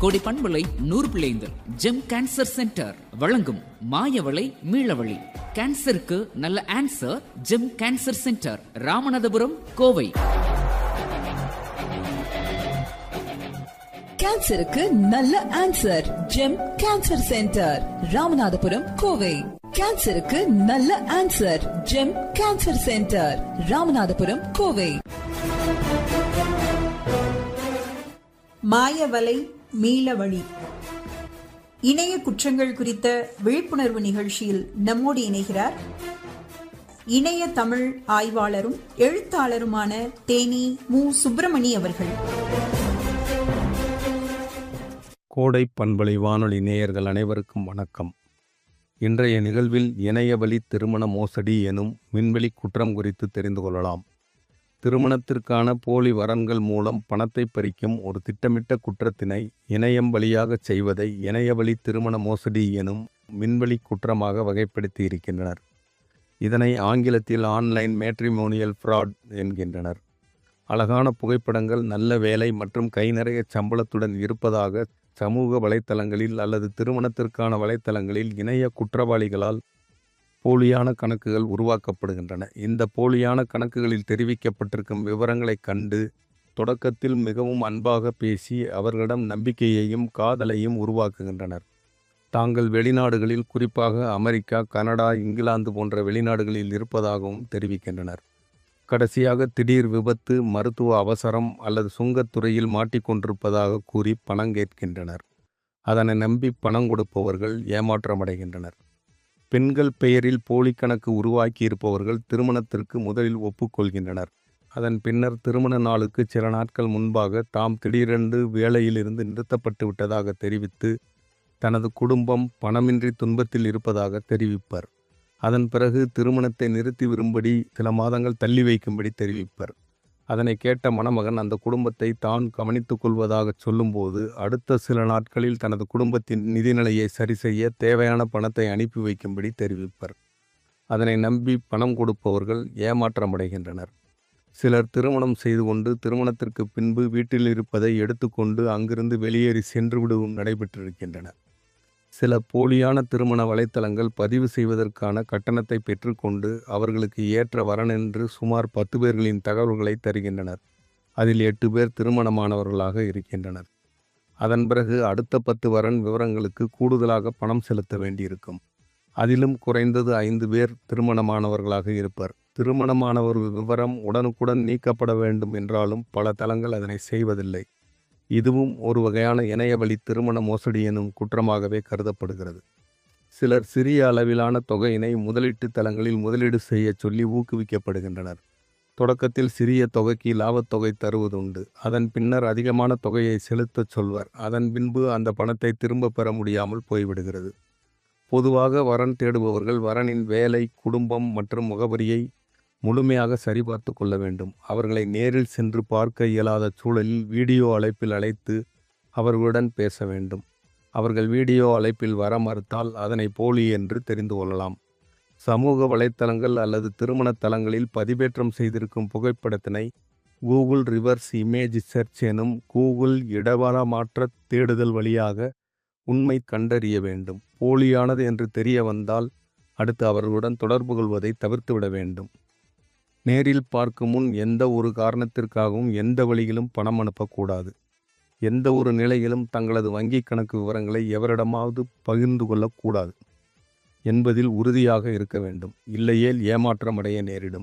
கோடி பண்பலை நூறு பிள்ளைந்தல் ஜெம் கேன்சர் சென்டர் வழங்கும் மாயவளை மீளவழி கேன்சருக்கு நல்ல answer gem cancer centre Ramanathapuram Kovai கேன்சருக்கு நல்ல answer gem cancer centre Ramanathapuram Kovai கேன்சருக்கு நல்ல answer gem cancer centre Ramanathapuram Kovai மாயவலை மீளவழி இணைய குற்றங்கள் குறித்த விழிப்புணர்வு நிகழ்ச்சியில் நம்மோடு இணைகிறார் இணைய தமிழ் ஆய்வாளரும் எழுத்தாளருமான தேனி மு சுப்பிரமணி அவர்கள் கோடை பண்பலை வானொலி நேயர்கள் அனைவருக்கும் வணக்கம் இன்றைய நிகழ்வில் இணையவழி திருமண மோசடி எனும் விண்வெளி குற்றம் குறித்து தெரிந்து கொள்ளலாம் திருமணத்திற்கான போலி வரன்கள் மூலம் பணத்தை பறிக்கும் ஒரு திட்டமிட்ட குற்றத்தினை இணையம் வழியாகச் செய்வதை இணையவழி திருமண மோசடி எனும் விண்வெளி குற்றமாக வகைப்படுத்தி இருக்கின்றனர் இதனை ஆங்கிலத்தில் ஆன்லைன் மேட்ரிமோனியல் ஃப்ராட் என்கின்றனர் அழகான புகைப்படங்கள் நல்ல வேலை மற்றும் கை நிறைய சம்பளத்துடன் இருப்பதாக சமூக வலைத்தளங்களில் அல்லது திருமணத்திற்கான வலைத்தளங்களில் இணைய குற்றவாளிகளால் போலியான கணக்குகள் உருவாக்கப்படுகின்றன இந்த போலியான கணக்குகளில் தெரிவிக்கப்பட்டிருக்கும் விவரங்களை கண்டு தொடக்கத்தில் மிகவும் அன்பாக பேசி அவர்களிடம் நம்பிக்கையையும் காதலையும் உருவாக்குகின்றனர் தாங்கள் வெளிநாடுகளில் குறிப்பாக அமெரிக்கா கனடா இங்கிலாந்து போன்ற வெளிநாடுகளில் இருப்பதாகவும் தெரிவிக்கின்றனர் கடைசியாக திடீர் விபத்து மருத்துவ அவசரம் அல்லது சுங்கத்துறையில் மாட்டிக்கொண்டிருப்பதாக கூறி பணம் கேட்கின்றனர் அதனை நம்பி பணம் கொடுப்பவர்கள் ஏமாற்றமடைகின்றனர் பெண்கள் பெயரில் போலி கணக்கு உருவாக்கி இருப்பவர்கள் திருமணத்திற்கு முதலில் ஒப்புக்கொள்கின்றனர் அதன் பின்னர் திருமண நாளுக்கு சில நாட்கள் முன்பாக தாம் திடீரென்று வேலையிலிருந்து நிறுத்தப்பட்டு விட்டதாக தெரிவித்து தனது குடும்பம் பணமின்றி துன்பத்தில் இருப்பதாக தெரிவிப்பர் அதன் பிறகு திருமணத்தை நிறுத்தி விரும்படி சில மாதங்கள் தள்ளி வைக்கும்படி தெரிவிப்பர் அதனை கேட்ட மணமகன் அந்த குடும்பத்தை தான் கவனித்துக் கொள்வதாக சொல்லும்போது அடுத்த சில நாட்களில் தனது குடும்பத்தின் நிதிநிலையை சரி செய்ய தேவையான பணத்தை அனுப்பி வைக்கும்படி தெரிவிப்பர் அதனை நம்பி பணம் கொடுப்பவர்கள் ஏமாற்றமடைகின்றனர் சிலர் திருமணம் செய்து கொண்டு திருமணத்திற்கு பின்பு வீட்டில் இருப்பதை எடுத்துக்கொண்டு அங்கிருந்து வெளியேறி சென்று விடுவும் நடைபெற்றிருக்கின்றன சில போலியான திருமண வலைத்தளங்கள் பதிவு செய்வதற்கான கட்டணத்தை பெற்றுக்கொண்டு அவர்களுக்கு ஏற்ற வரன் என்று சுமார் பத்து பேர்களின் தகவல்களை தருகின்றனர் அதில் எட்டு பேர் திருமணமானவர்களாக இருக்கின்றனர் அதன் பிறகு அடுத்த பத்து வரன் விவரங்களுக்கு கூடுதலாக பணம் செலுத்த வேண்டியிருக்கும் அதிலும் குறைந்தது ஐந்து பேர் திருமணமானவர்களாக இருப்பர் திருமணமானவர் விவரம் உடனுக்குடன் நீக்கப்பட வேண்டும் என்றாலும் பல தளங்கள் அதனை செய்வதில்லை இதுவும் ஒரு வகையான இணையவழி திருமண மோசடி எனும் குற்றமாகவே கருதப்படுகிறது சிலர் சிறிய அளவிலான தொகையினை முதலீட்டு தளங்களில் முதலீடு செய்ய சொல்லி ஊக்குவிக்கப்படுகின்றனர் தொடக்கத்தில் சிறிய தொகைக்கு லாபத்தொகை தருவதுண்டு அதன் பின்னர் அதிகமான தொகையை செலுத்தச் சொல்வர் அதன் பின்பு அந்த பணத்தை திரும்ப பெற முடியாமல் போய்விடுகிறது பொதுவாக வரன் தேடுபவர்கள் வரனின் வேலை குடும்பம் மற்றும் முகவரியை முழுமையாக சரிபார்த்து கொள்ள வேண்டும் அவர்களை நேரில் சென்று பார்க்க இயலாத சூழலில் வீடியோ அழைப்பில் அழைத்து அவர்களுடன் பேச வேண்டும் அவர்கள் வீடியோ அழைப்பில் வர மறுத்தால் அதனை போலி என்று தெரிந்து கொள்ளலாம் சமூக வலைத்தளங்கள் அல்லது திருமண தளங்களில் பதிவேற்றம் செய்திருக்கும் புகைப்படத்தினை கூகுள் ரிவர்ஸ் இமேஜ் சர்ச் எனும் கூகுள் இடவர மாற்ற தேடுதல் வழியாக உண்மை கண்டறிய வேண்டும் போலியானது என்று தெரிய வந்தால் அடுத்து அவர்களுடன் தொடர்பு கொள்வதை தவிர்த்துவிட வேண்டும் நேரில் பார்க்கும் முன் எந்த ஒரு காரணத்திற்காகவும் எந்த வழியிலும் பணம் அனுப்பக்கூடாது எந்த ஒரு நிலையிலும் தங்களது வங்கிக் கணக்கு விவரங்களை எவரிடமாவது பகிர்ந்து கொள்ளக்கூடாது என்பதில் உறுதியாக இருக்க வேண்டும் இல்லையேல் ஏமாற்றமடைய நேரிடும்